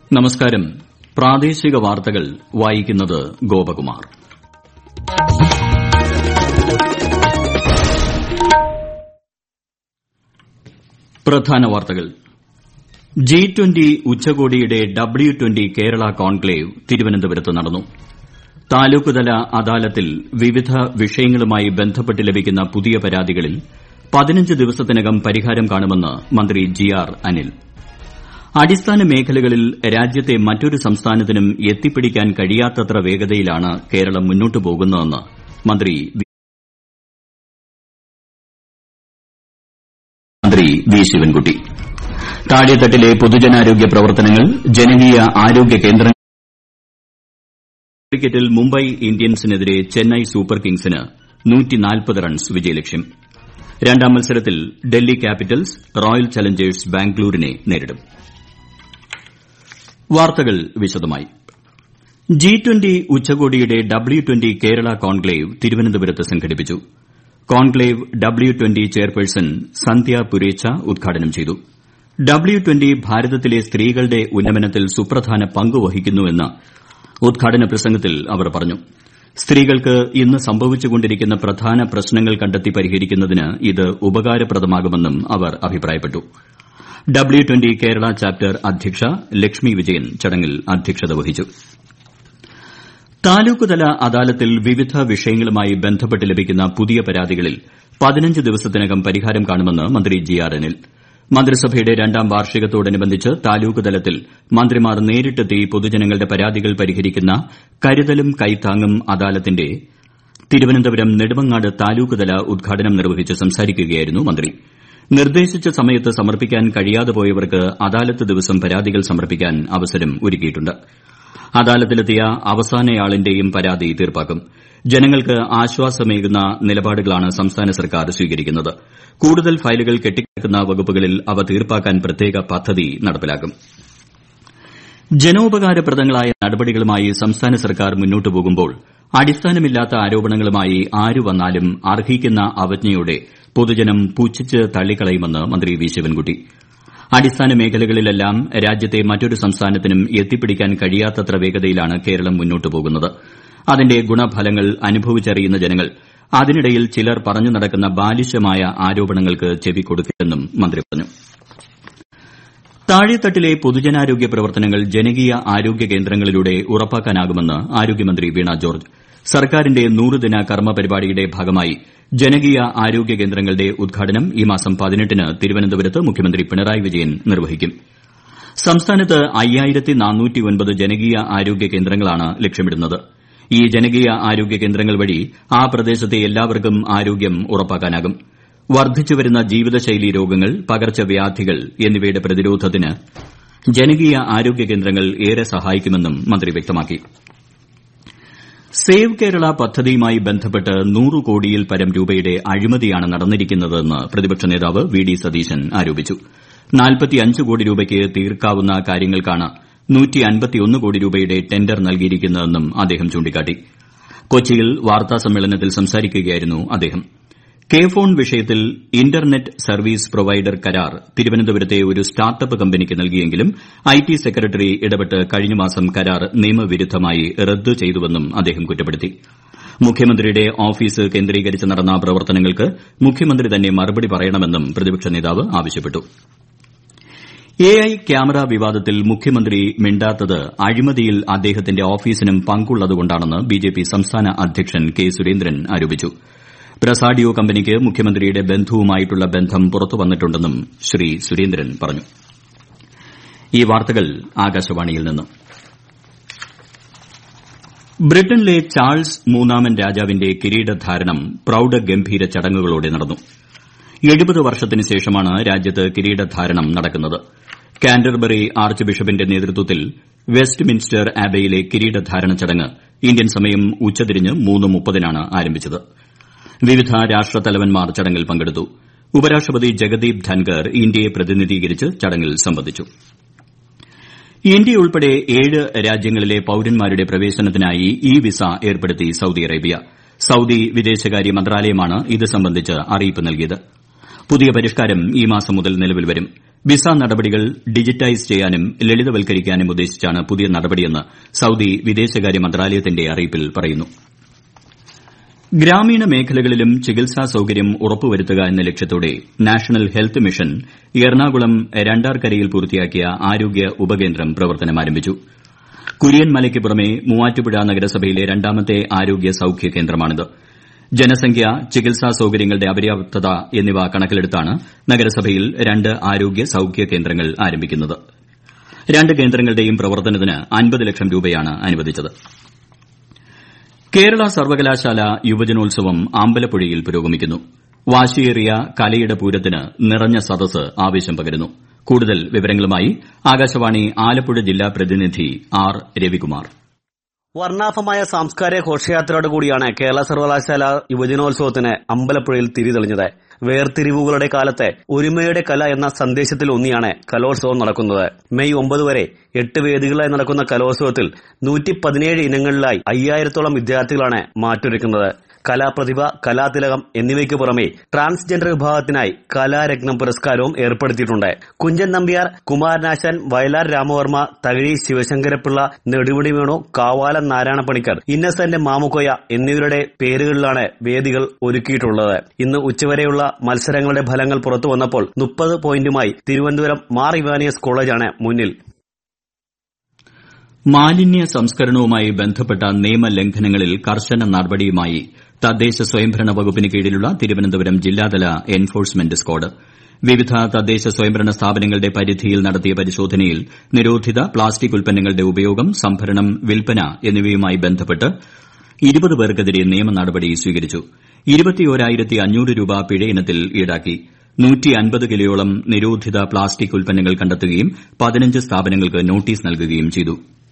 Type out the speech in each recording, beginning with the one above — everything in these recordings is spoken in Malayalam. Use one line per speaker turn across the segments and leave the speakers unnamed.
നമസ്കാരം പ്രാദേശിക വാർത്തകൾ വായിക്കുന്നത് ഗോപകുമാർ പ്രധാന വാർത്തകൾ ജി ട്വന്റി ഉച്ചകോടിയുടെ ഡബ്ല്യു ട്വന്റി കേരള കോൺക്ലേവ് തിരുവനന്തപുരത്ത് നടന്നു താലൂക്കുതല അദാലത്തിൽ വിവിധ വിഷയങ്ങളുമായി ബന്ധപ്പെട്ട് ലഭിക്കുന്ന പുതിയ പരാതികളിൽ പതിനഞ്ച് ദിവസത്തിനകം പരിഹാരം കാണുമെന്ന് മന്ത്രി ജി ആർ അനിൽ അടിസ്ഥാന മേഖലകളിൽ രാജ്യത്തെ മറ്റൊരു സംസ്ഥാനത്തിനും എത്തിപ്പിടിക്കാൻ കഴിയാത്തത്ര വേഗതയിലാണ് കേരളം മുന്നോട്ടു പോകുന്നതെന്ന് മന്ത്രി വി ശിവൻകുട്ടി താഴെത്തട്ടിലെ പൊതുജനാരോഗ്യ പ്രവർത്തനങ്ങൾ ജനകീയ ആരോഗ്യ കേന്ദ്രങ്ങൾ ക്രിക്കറ്റിൽ മുംബൈ ഇന്ത്യൻസിനെതിരെ ചെന്നൈ സൂപ്പർ കിങ്സിന് റൺസ് വിജയലക്ഷ്യം രണ്ടാം മത്സരത്തിൽ ഡൽഹി ക്യാപിറ്റൽസ് റോയൽ ചലഞ്ചേഴ്സ് ബാംഗ്ലൂരിനെ നേരിടും വാർത്തകൾ വിശദമായി ജി ട്വന്റി ഉച്ചകോടിയുടെ ഡബ്ല്യു ട്വന്റി കേരള കോൺക്ലേവ് തിരുവനന്തപുരത്ത് സംഘടിപ്പിച്ചു conclave W twenty chairperson Sandhya Purecha ഉദ്ഘാടനം ചെയ്തു ഡബ്ല്യു ട്വന്റി ഭാരതത്തിലെ സ്ത്രീകളുടെ ഉന്നമനത്തിൽ സുപ്രധാന പങ്ക് വഹിക്കുന്നുവെന്ന് ഉദ്ഘാടന പ്രസംഗത്തിൽ അവർ പറഞ്ഞു സ്ത്രീകൾക്ക് ഇന്ന് സംഭവിച്ചുകൊണ്ടിരിക്കുന്ന പ്രധാന പ്രശ്നങ്ങൾ കണ്ടെത്തി പരിഹരിക്കുന്നതിന് ഇത് ഉപകാരപ്രദമാകുമെന്നും അവർ അഭിപ്രായപ്പെട്ടു ഡബ്ല്യു ട്വന്റി കേരള ചാപ്റ്റർ അധ്യക്ഷ ലക്ഷ്മി വിജയൻ ചടങ്ങിൽ അധ്യക്ഷത വഹിച്ചു താലൂക്കുതല അദാലത്തിൽ വിവിധ വിഷയങ്ങളുമായി ബന്ധപ്പെട്ട് ലഭിക്കുന്ന പുതിയ പരാതികളിൽ പതിനഞ്ച് ദിവസത്തിനകം പരിഹാരം കാണുമെന്ന് മന്ത്രി ജി ആർ അനിൽ മന്ത്രിസഭയുടെ രണ്ടാം വാർഷികത്തോടനുബന്ധിച്ച് താലൂക്ക് തലത്തിൽ മന്ത്രിമാർ നേരിട്ടെത്തി പൊതുജനങ്ങളുടെ പരാതികൾ പരിഹരിക്കുന്ന കരുതലും കൈത്താങ്ങും അദാലത്തിന്റെ തിരുവനന്തപുരം നെടുമങ്ങാട് താലൂക്കുതല ഉദ്ഘാടനം നിർവഹിച്ച് സംസാരിക്കുകയായിരുന്നു മന്ത്രി നിർദ്ദേശിച്ച സമയത്ത് സമർപ്പിക്കാൻ കഴിയാതെ പോയവർക്ക് അദാലത്ത് ദിവസം പരാതികൾ സമർപ്പിക്കാൻ അവസരം ഒരുക്കിയിട്ടുണ്ട് അദാലത്തിലെത്തിയ അവസാനയാളിന്റെയും പരാതി തീർപ്പാക്കും ജനങ്ങൾക്ക് ആശ്വാസമേകുന്ന നിലപാടുകളാണ് സംസ്ഥാന സർക്കാർ സ്വീകരിക്കുന്നത് കൂടുതൽ ഫയലുകൾ കെട്ടിക്കിടക്കുന്ന വകുപ്പുകളിൽ അവ തീർപ്പാക്കാൻ പ്രത്യേക പദ്ധതി നടപ്പിലാക്കും ജനോപകാരപ്രദങ്ങളായ നടപടികളുമായി സംസ്ഥാന സർക്കാർ മുന്നോട്ടു പോകുമ്പോൾ അടിസ്ഥാനമില്ലാത്ത ആരോപണങ്ങളുമായി ആരു വന്നാലും അർഹിക്കുന്ന അവജ്ഞയോടെ പൊതുജനം പുച്ഛിച്ച് തള്ളിക്കളയുമെന്ന് മന്ത്രി വി ശിവൻകുട്ടി അടിസ്ഥാന മേഖലകളിലെല്ലാം രാജ്യത്തെ മറ്റൊരു സംസ്ഥാനത്തിനും എത്തിപ്പിടിക്കാൻ കഴിയാത്തത്ര വേഗതയിലാണ് കേരളം മുന്നോട്ടു പോകുന്നത് അതിന്റെ ഗുണഫലങ്ങൾ അനുഭവിച്ചറിയുന്ന ജനങ്ങൾ അതിനിടയിൽ ചിലർ പറഞ്ഞു നടക്കുന്ന ബാലിശമായ ആരോപണങ്ങൾക്ക് ചെവികൊടുക്കില്ലെന്നും മന്ത്രി പറഞ്ഞു താഴെത്തട്ടിലെ പൊതുജനാരോഗ്യ പ്രവർത്തനങ്ങൾ ജനകീയ ആരോഗ്യ കേന്ദ്രങ്ങളിലൂടെ ഉറപ്പാക്കാനാകുമെന്ന് ആരോഗ്യമന്ത്രി വീണ ജോർജ് സർക്കാരിന്റെ നൂറുദിന കർമ്മ പരിപാടിയുടെ ഭാഗമായി ജനകീയ ആരോഗ്യ കേന്ദ്രങ്ങളുടെ ഉദ്ഘാടനം ഈ മാസം പതിനെട്ടിന് തിരുവനന്തപുരത്ത് മുഖ്യമന്ത്രി പിണറായി വിജയൻ നിർവഹിക്കും സംസ്ഥാനത്ത് ജനകീയ ആരോഗ്യ കേന്ദ്രങ്ങളാണ് ലക്ഷ്യമിടുന്നത് ഈ ജനകീയ ആരോഗ്യ കേന്ദ്രങ്ങൾ വഴി ആ പ്രദേശത്തെ എല്ലാവർക്കും ആരോഗ്യം ഉറപ്പാക്കാനാകും വർദ്ധിച്ചുവരുന്ന ജീവിതശൈലീ രോഗങ്ങൾ പകർച്ചവ്യാധികൾ എന്നിവയുടെ പ്രതിരോധത്തിന് ജനകീയ ആരോഗ്യ കേന്ദ്രങ്ങൾ ഏറെ സഹായിക്കുമെന്നും മന്ത്രി വ്യക്തമാക്കി സേവ് കേരള പദ്ധതിയുമായി ബന്ധപ്പെട്ട് നൂറ് കോടിയിൽ പരം രൂപയുടെ അഴിമതിയാണ് നടന്നിരിക്കുന്നതെന്ന് പ്രതിപക്ഷ നേതാവ് വി ഡി സതീശൻ ആരോപിച്ചു കോടി രൂപയ്ക്ക് തീർക്കാവുന്ന കാര്യങ്ങൾക്കാണ് കോടി രൂപയുടെ ടെൻഡർ നൽകിയിരിക്കുന്നതെന്നും അദ്ദേഹം ചൂണ്ടിക്കാട്ടി കൊച്ചിയിൽ വാർത്താസമ്മേളനത്തിൽ സംസാരിക്കുകയായിരുന്നു അദ്ദേഹം കെ ഫോൺ വിഷയത്തിൽ ഇന്റർനെറ്റ് സർവീസ് പ്രൊവൈഡർ കരാർ തിരുവനന്തപുരത്തെ ഒരു സ്റ്റാർട്ടപ്പ് കമ്പനിക്ക് നൽകിയെങ്കിലും ഐ ടി സെക്രട്ടറി ഇടപെട്ട് കഴിഞ്ഞ മാസം കരാർ നിയമവിരുദ്ധമായി റദ്ദു ചെയ്തുവെന്നും അദ്ദേഹം കുറ്റപ്പെടുത്തി മുഖ്യമന്ത്രിയുടെ ഓഫീസ് കേന്ദ്രീകരിച്ച് നടന്ന പ്രവർത്തനങ്ങൾക്ക് മുഖ്യമന്ത്രി തന്നെ മറുപടി പറയണമെന്നും പ്രതിപക്ഷ നേതാവ് ആവശ്യപ്പെട്ടു എ ഐ ക്യാമറ വിവാദത്തിൽ മുഖ്യമന്ത്രി മിണ്ടാത്തത് അഴിമതിയിൽ അദ്ദേഹത്തിന്റെ ഓഫീസിനും പങ്കുള്ളതുകൊണ്ടാണെന്ന് ബിജെപി സംസ്ഥാന അധ്യക്ഷൻ കെ സുരേന്ദ്രൻ ആരോപിച്ചു പ്രസാഡിയോ കമ്പനിക്ക് മുഖ്യമന്ത്രിയുടെ ബന്ധുവുമായിട്ടുള്ള ബന്ധം പുറത്തുവന്നിട്ടുണ്ടെന്നും ശ്രീ സുരേന്ദ്രൻ പറഞ്ഞു ഈ വാർത്തകൾ ആകാശവാണിയിൽ നിന്ന് ബ്രിട്ടനിലെ ചാൾസ് മൂന്നാമൻ രാജാവിന്റെ കിരീടധാരണം പ്രൌഢഗംഭീര ചടങ്ങുകളോടെ നടന്നു എഴുപത് വർഷത്തിന് ശേഷമാണ് രാജ്യത്ത് കിരീടധാരണം നടക്കുന്നത് കാന്റർബറി ആർച്ച് ബിഷപ്പിന്റെ നേതൃത്വത്തിൽ വെസ്റ്റ് മിൻസ്റ്റർ ആബയിലെ കിരീടധാരണ ചടങ്ങ് ഇന്ത്യൻ സമയം ഉച്ചതിരിഞ്ഞ് മൂന്ന് മുപ്പതിനാണ് ആരംഭിച്ചത് വിവിധ രാഷ്ട്രത്തലവന്മാർ ചടങ്ങിൽ പങ്കെടുത്തു ഉപരാഷ്ട്രപതി ജഗദീപ് ധൻകർ ഇന്ത്യയെ പ്രതിനിധീകരിച്ച് ചടങ്ങിൽ സംബന്ധിച്ചു ഇന്ത്യയുൾപ്പെടെ ഏഴ് രാജ്യങ്ങളിലെ പൌരന്മാരുടെ പ്രവേശനത്തിനായി ഇ വിസ ഏർപ്പെടുത്തി സൌദി അറേബ്യ സൌദി വിദേശകാര്യ മന്ത്രാലയമാണ് ഇത് സംബന്ധിച്ച് അറിയിപ്പ് നൽകിയത് പുതിയ പരിഷ്കാരം ഈ മാസം മുതൽ നിലവിൽ വരും വിസ നടപടികൾ ഡിജിറ്റൈസ് ചെയ്യാനും ലളിതവൽക്കരിക്കാനും ഉദ്ദേശിച്ചാണ് പുതിയ നടപടിയെന്ന് സൌദി വിദേശകാര്യ മന്ത്രാലയത്തിന്റെ അറിയിപ്പിൽ പറയുന്നു ഗ്രാമീണ മേഖലകളിലും ചികിത്സാ സൌകര്യം ഉറപ്പുവരുത്തുക എന്ന ലക്ഷ്യത്തോടെ നാഷണൽ ഹെൽത്ത് മിഷൻ എറണാകുളം രണ്ടാർക്കരയിൽ പൂർത്തിയാക്കിയ ആരോഗ്യ ഉപകേന്ദ്രം പ്രവർത്തനം ആരംഭിച്ചു കുരിയൻമലയ്ക്ക് പുറമെ മൂവാറ്റുപുഴ നഗരസഭയിലെ രണ്ടാമത്തെ ആരോഗ്യ സൌഖ്യ കേന്ദ്രമാണിത് ജനസംഖ്യ ചികിത്സാ സൌകര്യങ്ങളുടെ അപര്യാപ്തത എന്നിവ കണക്കിലെടുത്താണ് നഗരസഭയിൽ രണ്ട് ആരോഗ്യ സൌഖ്യ കേന്ദ്രങ്ങൾ ആരംഭിക്കുന്നത് രണ്ട് കേന്ദ്രങ്ങളുടെയും പ്രവർത്തനത്തിന് അൻപത് ലക്ഷം രൂപയാണ് അനുവദിച്ചത് കേരള സർവകലാശാല യുവജനോത്സവം അമ്പലപ്പുഴയിൽ പുരോഗമിക്കുന്നു വാശിയേറിയ കലയുടെ പൂരത്തിന് നിറഞ്ഞ സദസ്സ് ആവേശം പകരുന്നു കൂടുതൽ വിവരങ്ങളുമായി ആകാശവാണി ആലപ്പുഴ ജില്ലാ പ്രതിനിധി ആർ രവികുമാർ
വർണ്ണാഭമായ സാംസ്കാരിക ഘോഷയാത്രയോടുകൂടിയാണ് കേരള സർവകലാശാല യുവജനോത്സവത്തിന് അമ്പലപ്പുഴയിൽ തിരിതെളിഞ്ഞത് വേർതിരിവുകളുടെ കാലത്ത് ഒരുമയുടെ കല എന്ന സന്ദേശത്തിലൂന്നിയാണ് കലോത്സവം നടക്കുന്നത് മെയ് ഒമ്പത് വരെ എട്ട് വേദികളായി നടക്കുന്ന കലോത്സവത്തിൽ നൂറ്റി പതിനേഴ് ഇനങ്ങളിലായി അയ്യായിരത്തോളം വിദ്യാർത്ഥികളാണ് മാറ്റൊരുക്കുന്നത് കലാപ്രതിഭ കലാതിലകം എന്നിവയ്ക്ക് പുറമെ ട്രാൻസ്ജെൻഡർ വിഭാഗത്തിനായി കലാരത്നം പുരസ്കാരവും ഏർപ്പെടുത്തിയിട്ടുണ്ട് കുഞ്ചൻ നമ്പ്യാർ കുമാരനാശാൻ വയലാർ രാമവർമ്മ തകഴി ശിവശങ്കരപ്പിള്ള നെടുമുടി വേണു കാവാലം നാരായണ പണിക്കർ ഇന്നസെന്റ് മാമുക്കോയ എന്നിവരുടെ പേരുകളിലാണ് വേദികൾ ഒരുക്കിയിട്ടുള്ളത് ഇന്ന് ഉച്ചവരെയുള്ള മത്സരങ്ങളുടെ ഫലങ്ങൾ പുറത്തു വന്നപ്പോൾ മുപ്പത് പോയിന്റുമായി തിരുവനന്തപുരം മാർ ഇവാനിയസ് കോളേജാണ് മുന്നിൽ
മാലിന്യ സംസ്കരണവുമായി ബന്ധപ്പെട്ട നിയമലംഘനങ്ങളിൽ കർശന നടപടിയുമായി തദ്ദേശ സ്വയംഭരണ വകുപ്പിന് കീഴിലുള്ള തിരുവനന്തപുരം ജില്ലാതല എൻഫോഴ്സ്മെന്റ് സ്ക്വാഡ് വിവിധ തദ്ദേശ സ്വയംഭരണ സ്ഥാപനങ്ങളുടെ പരിധിയിൽ നടത്തിയ പരിശോധനയിൽ നിരോധിത പ്ലാസ്റ്റിക് ഉൽപ്പന്നങ്ങളുടെ ഉപയോഗം സംഭരണം വിൽപ്പന എന്നിവയുമായി ബന്ധപ്പെട്ട് ഇരുപത് പേർക്കെതിരെ നിയമ നടപടി സ്വീകരിച്ചു രൂപ പിഴയിനത്തിൽ ഈടാക്കി കിലോയോളം നിരോധിത പ്ലാസ്റ്റിക് ഉൽപ്പന്നങ്ങൾ കണ്ടെത്തുകയും പതിനഞ്ച് സ്ഥാപനങ്ങൾക്ക് നോട്ടീസ് നൽകുകയും ചെയ്തു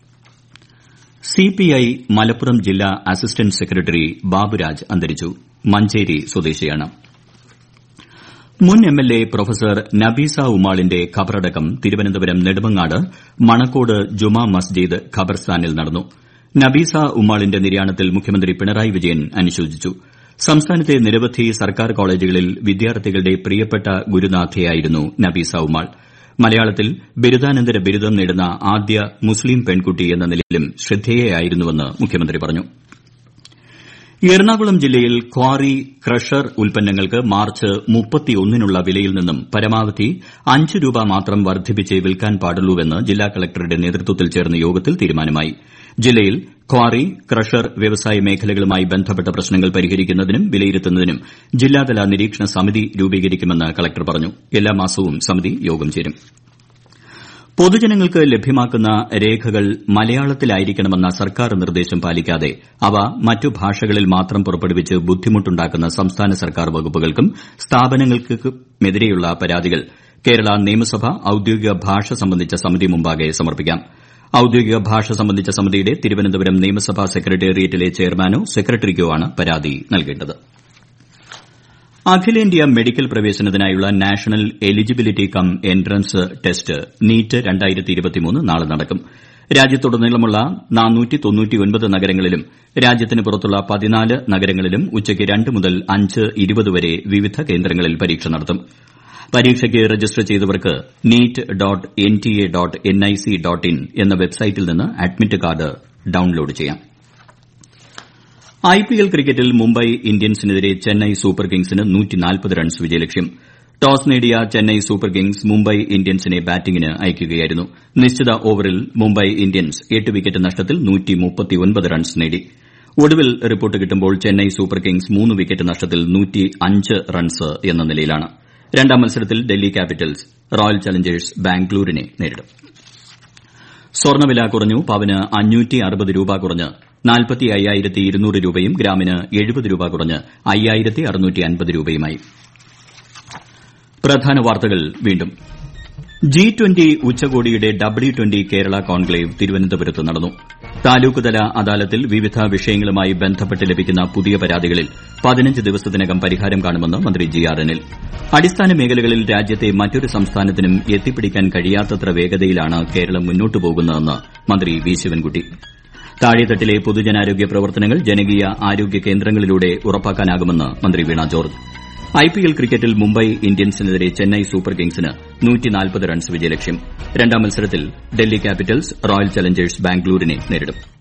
സിപിഐ മലപ്പുറം ജില്ലാ അസിസ്റ്റന്റ് സെക്രട്ടറി ബാബുരാജ് അന്തരിച്ചു മഞ്ചേരി സ്വദേശിയാണ് മുൻ എംഎൽഎ പ്രൊഫസർ നബീസ ഉമാളിന്റെ ഖബറടക്കം തിരുവനന്തപുരം നെടുമങ്ങാട് മണക്കോട് ജുമാ മസ്ജിദ് ഖബർസ്ഥാനിൽ നടന്നു നബീസ ഉമ്മാളിന്റെ നിര്യാണത്തിൽ മുഖ്യമന്ത്രി പിണറായി വിജയൻ അനുശോചിച്ചു സംസ്ഥാനത്തെ നിരവധി സർക്കാർ കോളേജുകളിൽ വിദ്യാർത്ഥികളുടെ പ്രിയപ്പെട്ട ഗുരുനാഥയായിരുന്നു നബീസ ഉമ്മാൾ മലയാളത്തിൽ ബിരുദാനന്തര ബിരുദം നേടുന്ന ആദ്യ മുസ്ലിം പെൺകുട്ടി എന്ന നിലയിലും ശ്രദ്ധേയയായിരുന്നുവെന്ന് മുഖ്യമന്ത്രി പറഞ്ഞു എറണാകുളം ജില്ലയിൽ ക്വാറി ക്രഷർ ഉൽപ്പന്നങ്ങൾക്ക് മാർച്ച് മുപ്പത്തിയൊന്നിനുള്ള വിലയിൽ നിന്നും പരമാവധി അഞ്ച് രൂപ മാത്രം വർദ്ധിപ്പിച്ചേ വിൽക്കാൻ പാടുള്ളൂവെന്ന് ജില്ലാ കളക്ടറുടെ നേതൃത്വത്തിൽ ചേർന്ന യോഗത്തിൽ തീരുമാനമായി ജില്ലയിൽ ക്വാറി ക്രഷർ വ്യവസായ മേഖലകളുമായി ബന്ധപ്പെട്ട പ്രശ്നങ്ങൾ പരിഹരിക്കുന്നതിനും വിലയിരുത്തുന്നതിനും ജില്ലാതല നിരീക്ഷണ സമിതി രൂപീകരിക്കുമെന്ന് കളക്ടർ പറഞ്ഞു എല്ലാ മാസവും സമിതി യോഗം ചേരും പൊതുജനങ്ങൾക്ക് ലഭ്യമാക്കുന്ന രേഖകൾ മലയാളത്തിലായിരിക്കണമെന്ന സർക്കാർ നിർദ്ദേശം പാലിക്കാതെ അവ മറ്റു ഭാഷകളിൽ മാത്രം പുറപ്പെടുവിച്ച് ബുദ്ധിമുട്ടുണ്ടാക്കുന്ന സംസ്ഥാന സർക്കാർ വകുപ്പുകൾക്കും സ്ഥാപനങ്ങൾക്കുമെതിരെയുള്ള പരാതികൾ കേരള നിയമസഭ ഔദ്യോഗിക ഭാഷ സംബന്ധിച്ച സമിതി മുമ്പാകെ സമർപ്പിക്കാം ഔദ്യോഗിക ഭാഷ സംബന്ധിച്ച സമിതിയുടെ തിരുവനന്തപുരം നിയമസഭാ സെക്രട്ടേറിയറ്റിലെ ചെയർമാനോ സെക്രട്ടറിക്കോ ആണ് പരാതി നൽകേണ്ടത് അഖിലേന്ത്യാ മെഡിക്കൽ പ്രവേശനത്തിനായുള്ള national eligibility cum entrance test NEET നാളെ നടക്കും രാജ്യത്തുടനീളമുള്ള നഗരങ്ങളിലും രാജ്യത്തിന് പുറത്തുള്ള പതിനാല് നഗരങ്ങളിലും ഉച്ചയ്ക്ക് രണ്ട് മുതൽ അഞ്ച് ഇരുപത് വരെ വിവിധ കേന്ദ്രങ്ങളിൽ പരീക്ഷ നടത്തും പരീക്ഷയ്ക്ക് രജിസ്റ്റർ ചെയ്തവർക്ക് NEET dot N T A dot N I C dot in എന്ന വെബ്സൈറ്റിൽ നിന്ന് അഡ്മിറ്റ് കാർഡ് ഡൌൺലോഡ് ചെയ്യാം ഐപിഎൽ ക്രിക്കറ്റിൽ മുംബൈ ഇന്ത്യൻസിനെതിരെ ചെന്നൈ സൂപ്പർ കിങ്സിന് റൺസ് വിജയലക്ഷ്യം ടോസ് നേടിയ ചെന്നൈ സൂപ്പർ കിങ്സ് മുംബൈ ഇന്ത്യൻസിനെ ബാറ്റിംഗിന് അയക്കുകയായിരുന്നു നിശ്ചിത ഓവറിൽ മുംബൈ ഇന്ത്യൻസ് എട്ട് വിക്കറ്റ് നഷ്ടത്തിൽ റൺസ് നേടി ഒടുവിൽ റിപ്പോർട്ട് കിട്ടുമ്പോൾ ചെന്നൈ സൂപ്പർ കിങ്സ് മൂന്ന് വിക്കറ്റ് നഷ്ടത്തിൽ റൺസ് എന്ന നിലയിലാണ് രണ്ടാം മത്സരത്തിൽ ഡൽഹി ക്യാപിറ്റൽസ് റോയൽ ചലഞ്ചേഴ്സ് ബാംഗ്ലൂരിനെ നേരിടും സ്വർണ്ണവില കുറഞ്ഞു പവന് അഞ്ഞൂറ്റി അറുപത് രൂപ കുറഞ്ഞ് നാൽപ്പത്തി അയ്യായിരത്തി ഇരുന്നൂറ് രൂപയും ഗ്രാമിന് എഴുപത് രൂപ കുറഞ്ഞ് അയ്യായിരത്തി അറുന്നൂറ്റി അൻപത് രൂപയുമായി പ്രധാന വാർത്തകൾ വീണ്ടും ജി ട്വന്റി ഉച്ചകോടിയുടെ ഡബ്ല്യു ട്വന്റി കേരള കോൺക്ലേവ് തിരുവനന്തപുരത്ത് നടന്നു താലൂക്ക്തല അദാലത്തിൽ വിവിധ വിഷയങ്ങളുമായി ബന്ധപ്പെട്ട് ലഭിക്കുന്ന പുതിയ പരാതികളിൽ പതിനഞ്ച് ദിവസത്തിനകം പരിഹാരം കാണുമെന്ന് മന്ത്രി ജി ആർ അനിൽ അടിസ്ഥാന മേഖലകളിൽ രാജ്യത്തെ മറ്റൊരു സംസ്ഥാനത്തിനും എത്തിപ്പിടിക്കാൻ കഴിയാത്തത്ര വേഗതയിലാണ് കേരളം മുന്നോട്ടു പോകുന്നതെന്ന് മന്ത്രി വി ശിവൻകുട്ടി താഴെത്തട്ടിലെ പൊതുജനാരോഗ്യ പ്രവർത്തനങ്ങൾ ജനകീയ ആരോഗ്യ കേന്ദ്രങ്ങളിലൂടെ ഉറപ്പാക്കാനാകുമെന്ന് മന്ത്രി വീണ ജോർജ് ഐപിഎൽ ക്രിക്കറ്റിൽ മുംബൈ ഇന്ത്യൻസിനെതിരെ ചെന്നൈ സൂപ്പർ കിങ്സിന് റൺസ് വിജയലക്ഷ്യം രണ്ടാം മത്സരത്തിൽ ഡൽഹി ക്യാപിറ്റൽസ് റോയൽ ചലഞ്ചേഴ്സ് ബാംഗ്ലൂരിനെ നേരിടും